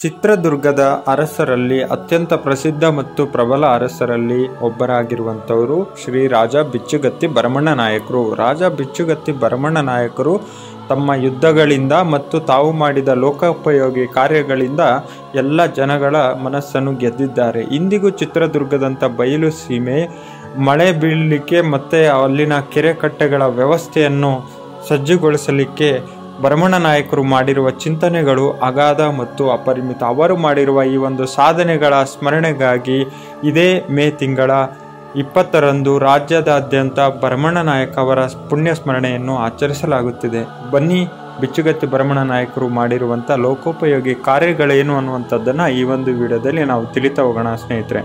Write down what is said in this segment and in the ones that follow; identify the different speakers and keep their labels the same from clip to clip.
Speaker 1: ಚಿತ್ರದುರ್ಗದ ಅರಸರಲ್ಲಿ ಅತ್ಯಂತ ಪ್ರಸಿದ್ಧ ಮತ್ತು ಪ್ರಬಲ ಅರಸರಲ್ಲಿ ಒಬ್ಬರಾಗಿರುವಂಥವರು ಶ್ರೀ ರಾಜ ಬಿಚ್ಚುಗತ್ತಿ ಭರಮಣ್ಣ ನಾಯಕರು ರಾಜ ಬಿಚ್ಚುಗತ್ತಿ ಭರಮಣ್ಣ ನಾಯಕರು ತಮ್ಮ ಯುದ್ಧಗಳಿಂದ ಮತ್ತು ತಾವು ಮಾಡಿದ ಲೋಕೋಪಯೋಗಿ ಕಾರ್ಯಗಳಿಂದ ಎಲ್ಲ ಜನಗಳ ಮನಸ್ಸನ್ನು ಗೆದ್ದಿದ್ದಾರೆ ಇಂದಿಗೂ ಚಿತ್ರದುರ್ಗದಂಥ ಬಯಲು ಸೀಮೆ ಮಳೆ ಬೀಳಲಿಕ್ಕೆ ಮತ್ತು ಅಲ್ಲಿನ ಕೆರೆ ಕಟ್ಟೆಗಳ ವ್ಯವಸ್ಥೆಯನ್ನು ಸಜ್ಜುಗೊಳಿಸಲಿಕ್ಕೆ ಭರಮಣ್ಣ ನಾಯಕರು ಮಾಡಿರುವ ಚಿಂತನೆಗಳು ಅಗಾಧ ಮತ್ತು ಅಪರಿಮಿತ ಅವರು ಮಾಡಿರುವ ಈ ಒಂದು ಸಾಧನೆಗಳ ಸ್ಮರಣೆಗಾಗಿ ಇದೇ ಮೇ ತಿಂಗಳ ಇಪ್ಪತ್ತರಂದು ರಾಜ್ಯದಾದ್ಯಂತ ಭರಮಣ್ಣ ನಾಯಕ ಅವರ ಪುಣ್ಯ ಸ್ಮರಣೆಯನ್ನು ಆಚರಿಸಲಾಗುತ್ತಿದೆ ಬನ್ನಿ ಬಿಚ್ಚುಗತ್ತಿ ಭರಮಣ್ಣ ನಾಯಕರು ಮಾಡಿರುವಂಥ ಲೋಕೋಪಯೋಗಿ ಕಾರ್ಯಗಳೇನು ಅನ್ನುವಂಥದ್ದನ್ನು ಈ ಒಂದು ವಿಡಿಯೋದಲ್ಲಿ ನಾವು ತಿಳಿತಾ ಹೋಗೋಣ ಸ್ನೇಹಿತರೆ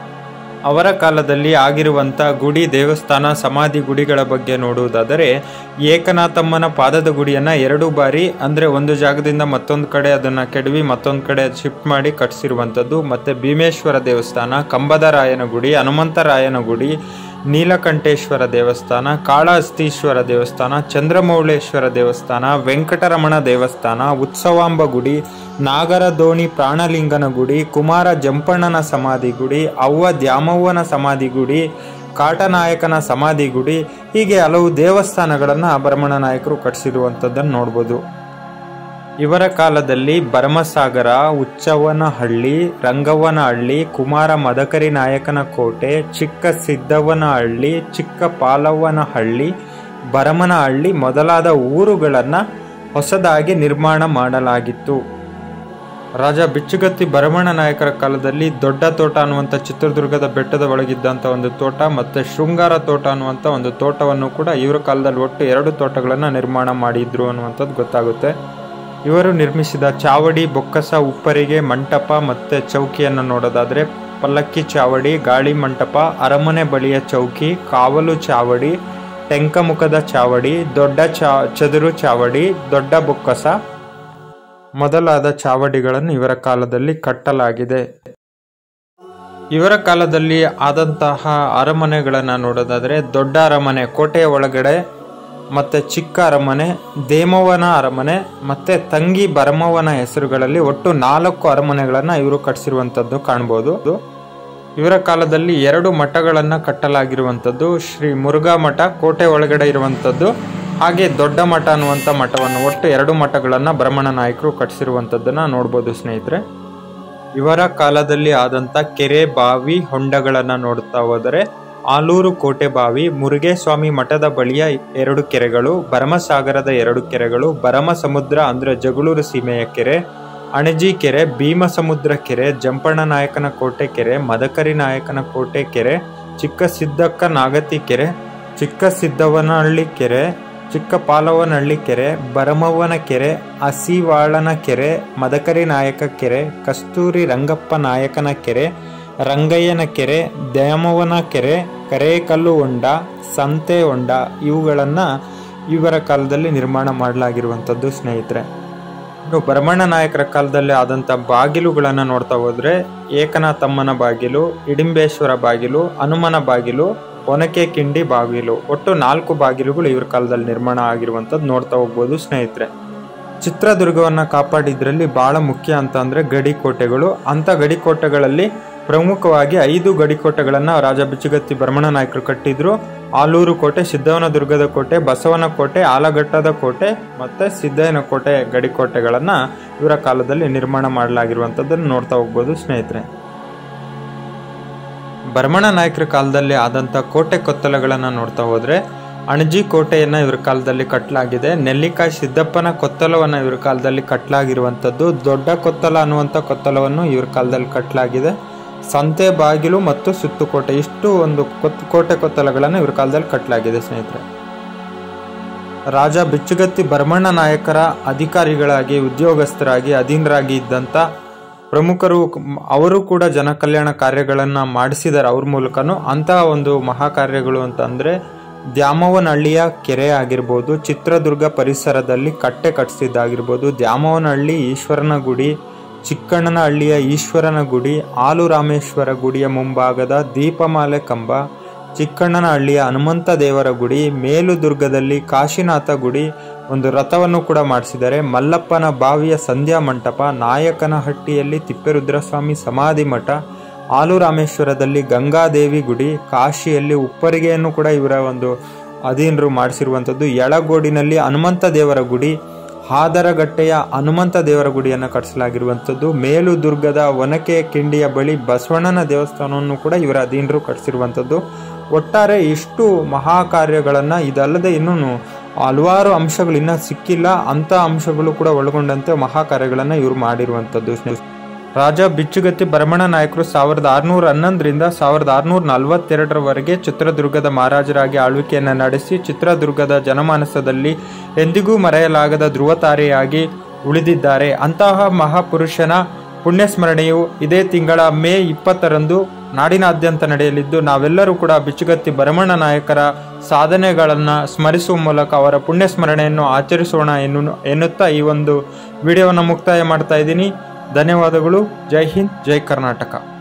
Speaker 1: ಅವರ ಕಾಲದಲ್ಲಿ ಆಗಿರುವಂಥ ಗುಡಿ ದೇವಸ್ಥಾನ ಸಮಾಧಿ ಗುಡಿಗಳ ಬಗ್ಗೆ ನೋಡುವುದಾದರೆ ಏಕನಾಥಮ್ಮನ ಪಾದದ ಗುಡಿಯನ್ನು ಎರಡು ಬಾರಿ ಅಂದರೆ ಒಂದು ಜಾಗದಿಂದ ಮತ್ತೊಂದು ಕಡೆ ಅದನ್ನು ಕೆಡವಿ ಮತ್ತೊಂದು ಕಡೆ ಶಿಫ್ಟ್ ಮಾಡಿ ಕಟ್ಟಿಸಿರುವಂಥದ್ದು ಮತ್ತು ಭೀಮೇಶ್ವರ ದೇವಸ್ಥಾನ ಕಂಬದರಾಯನ ಗುಡಿ ಹನುಮಂತರಾಯನ ಗುಡಿ ನೀಲಕಂಠೇಶ್ವರ ದೇವಸ್ಥಾನ ಕಾಳಹಸ್ತೀಶ್ವರ ದೇವಸ್ಥಾನ ಚಂದ್ರಮೌಳೇಶ್ವರ ದೇವಸ್ಥಾನ ವೆಂಕಟರಮಣ ದೇವಸ್ಥಾನ ಉತ್ಸವಾಂಬ ಗುಡಿ ನಾಗರದೋಣಿ ಪ್ರಾಣಲಿಂಗನ ಗುಡಿ ಕುಮಾರ ಜಂಪಣ್ಣನ ಸಮಾಧಿ ಗುಡಿ ಅವ್ವ ದ್ಯಾಮವ್ವನ ಸಮಾಧಿ ಗುಡಿ ಕಾಟನಾಯಕನ ಸಮಾಧಿ ಗುಡಿ ಹೀಗೆ ಹಲವು ದೇವಸ್ಥಾನಗಳನ್ನು ಭರಮಣ ನಾಯಕರು ಕಟ್ಟಿಸಿರುವಂಥದ್ದನ್ನು ನೋಡ್ಬೋದು ಇವರ ಕಾಲದಲ್ಲಿ ಭರಮಸಾಗರ ಹುಚ್ಚವ್ವನಹಳ್ಳಿ ರಂಗವ್ವನಹಳ್ಳಿ ಕುಮಾರ ಮದಕರಿ ನಾಯಕನ ಕೋಟೆ ಚಿಕ್ಕ ಸಿದ್ದವ್ವನಹಳ್ಳಿ ಚಿಕ್ಕ ಪಾಲವ್ವನಹಳ್ಳಿ ಭರಮನಹಳ್ಳಿ ಮೊದಲಾದ ಊರುಗಳನ್ನು ಹೊಸದಾಗಿ ನಿರ್ಮಾಣ ಮಾಡಲಾಗಿತ್ತು ರಾಜ ಬಿಚ್ಚುಗತ್ತಿ ಭರಮಣ್ಣ ನಾಯಕರ ಕಾಲದಲ್ಲಿ ದೊಡ್ಡ ತೋಟ ಅನ್ನುವಂಥ ಚಿತ್ರದುರ್ಗದ ಬೆಟ್ಟದ ಒಳಗಿದ್ದಂಥ ಒಂದು ತೋಟ ಮತ್ತು ಶೃಂಗಾರ ತೋಟ ಅನ್ನುವಂಥ ಒಂದು ತೋಟವನ್ನು ಕೂಡ ಇವರ ಕಾಲದಲ್ಲಿ ಒಟ್ಟು ಎರಡು ತೋಟಗಳನ್ನು ನಿರ್ಮಾಣ ಮಾಡಿದ್ರು ಅನ್ನುವಂಥದ್ದು ಗೊತ್ತಾಗುತ್ತೆ ಇವರು ನಿರ್ಮಿಸಿದ ಚಾವಡಿ ಬೊಕ್ಕಸ ಉಪ್ಪರಿಗೆ ಮಂಟಪ ಮತ್ತು ಚೌಕಿಯನ್ನು ನೋಡೋದಾದರೆ ಪಲ್ಲಕ್ಕಿ ಚಾವಡಿ ಗಾಳಿ ಮಂಟಪ ಅರಮನೆ ಬಳಿಯ ಚೌಕಿ ಕಾವಲು ಚಾವಡಿ ಟೆಂಕಮುಖದ ಚಾವಡಿ ದೊಡ್ಡ ಚಾ ಚದುರು ಚಾವಡಿ ದೊಡ್ಡ ಬೊಕ್ಕಸ ಮೊದಲಾದ ಚಾವಡಿಗಳನ್ನು ಇವರ ಕಾಲದಲ್ಲಿ ಕಟ್ಟಲಾಗಿದೆ ಇವರ ಕಾಲದಲ್ಲಿ ಆದಂತಹ ಅರಮನೆಗಳನ್ನು ನೋಡೋದಾದರೆ ದೊಡ್ಡ ಅರಮನೆ ಕೋಟೆಯ ಒಳಗಡೆ ಮತ್ತು ಚಿಕ್ಕ ಅರಮನೆ ದೇಮವ್ವನ ಅರಮನೆ ಮತ್ತು ತಂಗಿ ಭರಮವ್ವನ ಹೆಸರುಗಳಲ್ಲಿ ಒಟ್ಟು ನಾಲ್ಕು ಅರಮನೆಗಳನ್ನು ಇವರು ಕಟ್ಟಿಸಿರುವಂಥದ್ದು ಕಾಣ್ಬೋದು ಇವರ ಕಾಲದಲ್ಲಿ ಎರಡು ಮಠಗಳನ್ನು ಕಟ್ಟಲಾಗಿರುವಂಥದ್ದು ಶ್ರೀ ಮುರುಘಾ ಮಠ ಕೋಟೆ ಒಳಗಡೆ ಇರುವಂಥದ್ದು ಹಾಗೆ ದೊಡ್ಡ ಮಠ ಅನ್ನುವಂಥ ಮಠವನ್ನು ಒಟ್ಟು ಎರಡು ಮಠಗಳನ್ನು ಭರಮಣ ನಾಯಕರು ಕಟ್ಟಿಸಿರುವಂಥದ್ದನ್ನು ನೋಡ್ಬೋದು ಸ್ನೇಹಿತರೆ ಇವರ ಕಾಲದಲ್ಲಿ ಆದಂಥ ಕೆರೆ ಬಾವಿ ಹೊಂಡಗಳನ್ನು ನೋಡ್ತಾ ಹೋದರೆ ಆಲೂರು ಕೋಟೆ ಬಾವಿ ಮುರುಗೇಸ್ವಾಮಿ ಮಠದ ಬಳಿಯ ಎರಡು ಕೆರೆಗಳು ಭರಮಸಾಗರದ ಎರಡು ಕೆರೆಗಳು ಭರಮ ಸಮುದ್ರ ಅಂದರೆ ಜಗಳೂರು ಸೀಮೆಯ ಕೆರೆ ಅಣಜಿ ಕೆರೆ ಭೀಮಸಮುದ್ರ ಕೆರೆ ಜಂಪಣ್ಣ ನಾಯಕನ ಕೋಟೆ ಕೆರೆ ಮದಕರಿ ನಾಯಕನ ಕೋಟೆ ಕೆರೆ ಚಿಕ್ಕ ಸಿದ್ದಕ್ಕ ನಾಗತಿ ಕೆರೆ ಚಿಕ್ಕ ಸಿದ್ದವ್ವನಹಳ್ಳಿ ಕೆರೆ ಚಿಕ್ಕ ಪಾಲವ್ವನಹಳ್ಳಿ ಕೆರೆ ಭರಮವ್ವನ ಕೆರೆ ಹಸಿವಾಳನ ಕೆರೆ ಮದಕರಿ ನಾಯಕ ಕೆರೆ ಕಸ್ತೂರಿ ರಂಗಪ್ಪ ನಾಯಕನ ಕೆರೆ ರಂಗಯ್ಯನ ಕೆರೆ ದ್ಯಾಮವ್ವನ ಕೆರೆ ಕರೇಕಲ್ಲು ಹೊಂಡ ಸಂತೆ ಹೊಂಡ ಇವುಗಳನ್ನು ಇವರ ಕಾಲದಲ್ಲಿ ನಿರ್ಮಾಣ ಮಾಡಲಾಗಿರುವಂಥದ್ದು ಸ್ನೇಹಿತರೆ ಇನ್ನು ಭರಮಣ್ಣ ನಾಯಕರ ಕಾಲದಲ್ಲಿ ಆದಂಥ ಬಾಗಿಲುಗಳನ್ನು ನೋಡ್ತಾ ಹೋದರೆ ಏಕನಾಥಮ್ಮನ ಬಾಗಿಲು ಇಡಿಂಬೇಶ್ವರ ಬಾಗಿಲು ಹನುಮನ ಬಾಗಿಲು ಒನಕೆ ಕಿಂಡಿ ಬಾಗಿಲು ಒಟ್ಟು ನಾಲ್ಕು ಬಾಗಿಲುಗಳು ಇವ್ರ ಕಾಲದಲ್ಲಿ ನಿರ್ಮಾಣ ಆಗಿರುವಂಥದ್ದು ನೋಡ್ತಾ ಹೋಗ್ಬೋದು ಸ್ನೇಹಿತರೆ ಚಿತ್ರದುರ್ಗವನ್ನು ಕಾಪಾಡಿದ್ರಲ್ಲಿ ಬಹಳ ಮುಖ್ಯ ಅಂತ ಅಂದರೆ ಗಡಿಕೋಟೆಗಳು ಅಂಥ ಗಡಿಕೋಟೆಗಳಲ್ಲಿ ಪ್ರಮುಖವಾಗಿ ಐದು ಗಡಿಕೋಟೆಗಳನ್ನು ರಾಜ ಬಿಚ್ಚುಗತ್ತಿ ಭರಮಣ ನಾಯಕರು ಕಟ್ಟಿದ್ರು ಆಲೂರು ಕೋಟೆ ಸಿದ್ದವನ ದುರ್ಗದ ಕೋಟೆ ಬಸವನ ಕೋಟೆ ಆಲಘಟ್ಟದ ಕೋಟೆ ಮತ್ತು ಸಿದ್ದಯ್ಯನ ಕೋಟೆ ಗಡಿಕೋಟೆಗಳನ್ನು ಇವರ ಕಾಲದಲ್ಲಿ ನಿರ್ಮಾಣ ಮಾಡಲಾಗಿರುವಂಥದ್ದನ್ನು ನೋಡ್ತಾ ಹೋಗ್ಬೋದು ಸ್ನೇಹಿತರೆ ಭರಮಣ ನಾಯಕರ ಕಾಲದಲ್ಲಿ ಆದಂಥ ಕೋಟೆ ಕೊತ್ತಲಗಳನ್ನು ನೋಡ್ತಾ ಹೋದರೆ ಅಣಜಿ ಕೋಟೆಯನ್ನು ಇವ್ರ ಕಾಲದಲ್ಲಿ ಕಟ್ಟಲಾಗಿದೆ ನೆಲ್ಲಿಕಾಯಿ ಸಿದ್ದಪ್ಪನ ಕೊತ್ತಲವನ್ನು ಇವ್ರ ಕಾಲದಲ್ಲಿ ಕಟ್ಟಲಾಗಿರುವಂಥದ್ದು ದೊಡ್ಡ ಕೊತ್ತಲ ಅನ್ನುವಂಥ ಕೊತ್ತಲವನ್ನು ಇವ್ರ ಕಾಲದಲ್ಲಿ ಕಟ್ಟಲಾಗಿದೆ ಸಂತೆ ಬಾಗಿಲು ಮತ್ತು ಸುತ್ತುಕೋಟೆ ಇಷ್ಟು ಒಂದು ಕೊತ್ ಕೋಟೆ ಕೊತ್ತಲಗಳನ್ನು ಇವ್ರ ಕಾಲದಲ್ಲಿ ಕಟ್ಟಲಾಗಿದೆ ಸ್ನೇಹಿತರೆ ರಾಜ ಬಿಚ್ಚುಗತ್ತಿ ಭರಮಣ್ಣ ನಾಯಕರ ಅಧಿಕಾರಿಗಳಾಗಿ ಉದ್ಯೋಗಸ್ಥರಾಗಿ ಅಧೀನರಾಗಿ ಇದ್ದಂಥ ಪ್ರಮುಖರು ಅವರು ಕೂಡ ಜನಕಲ್ಯಾಣ ಕಾರ್ಯಗಳನ್ನು ಮಾಡಿಸಿದ್ದಾರೆ ಅವ್ರ ಮೂಲಕನೂ ಅಂತಹ ಒಂದು ಮಹಾ ಕಾರ್ಯಗಳು ಅಂತಂದರೆ ದ್ಯಾಮವ್ವನಹಳ್ಳಿಯ ಕೆರೆ ಆಗಿರ್ಬೋದು ಚಿತ್ರದುರ್ಗ ಪರಿಸರದಲ್ಲಿ ಕಟ್ಟೆ ಕಟ್ಟಿಸಿದ್ದಾಗಿರ್ಬೋದು ದ್ಯಾಮವ್ವನಹಳ್ಳಿ ಈಶ್ವರನ ಗುಡಿ ಚಿಕ್ಕಣ್ಣನಹಳ್ಳಿಯ ಈಶ್ವರನ ಗುಡಿ ಆಲುರಾಮೇಶ್ವರ ಗುಡಿಯ ಮುಂಭಾಗದ ದೀಪಮಾಲೆ ಕಂಬ ಚಿಕ್ಕಣ್ಣನಹಳ್ಳಿಯ ಹನುಮಂತ ದೇವರ ಗುಡಿ ಮೇಲುದುರ್ಗದಲ್ಲಿ ಕಾಶಿನಾಥ ಗುಡಿ ಒಂದು ರಥವನ್ನು ಕೂಡ ಮಾಡಿಸಿದ್ದಾರೆ ಮಲ್ಲಪ್ಪನ ಬಾವಿಯ ಸಂಧ್ಯಾ ಮಂಟಪ ನಾಯಕನಹಟ್ಟಿಯಲ್ಲಿ ತಿಪ್ಪೇರುದ್ರಸ್ವಾಮಿ ಸಮಾಧಿ ಮಠ ಆಲೂರಾಮೇಶ್ವರದಲ್ಲಿ ಗಂಗಾದೇವಿ ಗುಡಿ ಕಾಶಿಯಲ್ಲಿ ಉಪ್ಪರಿಗೆಯನ್ನು ಕೂಡ ಇವರ ಒಂದು ಅಧೀನರು ಮಾಡಿಸಿರುವಂಥದ್ದು ಯಳಗೋಡಿನಲ್ಲಿ ಹನುಮಂತ ದೇವರ ಗುಡಿ ಹಾದರಗಟ್ಟೆಯ ಹನುಮಂತ ದೇವರ ಗುಡಿಯನ್ನು ಕಟ್ಟಿಸಲಾಗಿರುವಂಥದ್ದು ಮೇಲು ದುರ್ಗದ ಒನಕೆ ಕಿಂಡಿಯ ಬಳಿ ಬಸವಣ್ಣನ ದೇವಸ್ಥಾನವನ್ನು ಕೂಡ ಇವರ ಅಧೀನರು ಕಟ್ಟಿಸಿರುವಂಥದ್ದು ಒಟ್ಟಾರೆ ಇಷ್ಟು ಮಹಾ ಕಾರ್ಯಗಳನ್ನು ಇದಲ್ಲದೆ ಇನ್ನೂ ಹಲವಾರು ಅಂಶಗಳು ಇನ್ನೂ ಸಿಕ್ಕಿಲ್ಲ ಅಂಥ ಅಂಶಗಳು ಕೂಡ ಒಳಗೊಂಡಂತೆ ಮಹಾ ಕಾರ್ಯಗಳನ್ನು ಇವರು ಮಾಡಿರುವಂಥದ್ದು ರಾಜ ಬಿಚ್ಚುಗತ್ತಿ ಭರಮಣ ನಾಯಕರು ಸಾವಿರದ ಆರುನೂರ ಹನ್ನೊಂದರಿಂದ ಸಾವಿರದ ಆರುನೂರ ನಲವತ್ತೆರಡರವರೆಗೆ ಚಿತ್ರದುರ್ಗದ ಮಹಾರಾಜರಾಗಿ ಆಳ್ವಿಕೆಯನ್ನು ನಡೆಸಿ ಚಿತ್ರದುರ್ಗದ ಜನಮಾನಸದಲ್ಲಿ ಎಂದಿಗೂ ಮರೆಯಲಾಗದ ಧ್ರುವತಾರೆಯಾಗಿ ಉಳಿದಿದ್ದಾರೆ ಅಂತಹ ಮಹಾಪುರುಷನ ಪುಣ್ಯಸ್ಮರಣೆಯು ಇದೇ ತಿಂಗಳ ಮೇ ಇಪ್ಪತ್ತರಂದು ನಾಡಿನಾದ್ಯಂತ ನಡೆಯಲಿದ್ದು ನಾವೆಲ್ಲರೂ ಕೂಡ ಬಿಚ್ಚುಗತ್ತಿ ಭರಮಣ್ಣ ನಾಯಕರ ಸಾಧನೆಗಳನ್ನು ಸ್ಮರಿಸುವ ಮೂಲಕ ಅವರ ಪುಣ್ಯಸ್ಮರಣೆಯನ್ನು ಆಚರಿಸೋಣ ಎನ್ನು ಎನ್ನುತ್ತಾ ಈ ಒಂದು ವಿಡಿಯೋವನ್ನು ಮುಕ್ತಾಯ ಮಾಡ್ತಾ ಇದ್ದೀನಿ ಧನ್ಯವಾದಗಳು ಜೈ ಹಿಂದ್ ಜೈ ಕರ್ನಾಟಕ